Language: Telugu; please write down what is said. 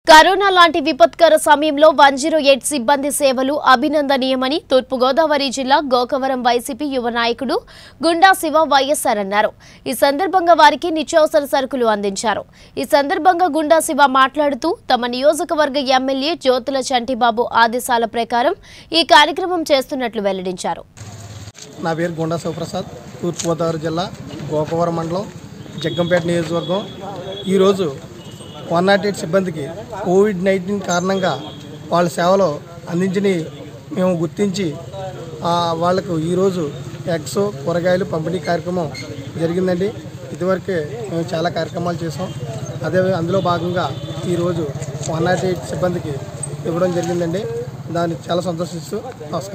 కరోనా లాంటి విపత్కర సమయంలో వన్ జీరో ఎయిట్ సిబ్బంది సేవలు అభినందనీయమని తూర్పుగోదావరి జిల్లా గోకవరం వైసీపీ యువ నాయకుడు గుండా శివ వైఎస్ఆర్ అన్నారు ఈ సందర్భంగా వారికి నిత్యావసర సరుకులు అందించారు ఈ సందర్భంగా గుండా శివ మాట్లాడుతూ తమ నియోజకవర్గ ఎమ్మెల్యే జ్యోతుల చంటిబాబు ఆదేశాల ప్రకారం ఈ కార్యక్రమం చేస్తున్నట్లు వెల్లడించారు నా పేరు గుండా శివప్రసాద్ తూర్పుగోదావరి జిల్లా గోకవరం మండలం జగ్గంపేట నియోజకవర్గం ఈరోజు వన్ నాట్ ఎయిట్ సిబ్బందికి కోవిడ్ నైన్టీన్ కారణంగా వాళ్ళ సేవలు అందించిన మేము గుర్తించి ఆ, వాళ్ళకు ఈరోజు ఎగ్స్ కూరగాయలు పంపిణీ కార్యక్రమం జరిగిందండి ఇదివరకే మేము చాలా కార్యక్రమాలు చేసాం అదే అందులో భాగంగా ఈరోజు వన్ నాట్ ఎయిట్ సిబ్బందికి ఇవ్వడం జరిగిందండి దాన్ని చాలా సంతోషిస్తూ నమస్కారం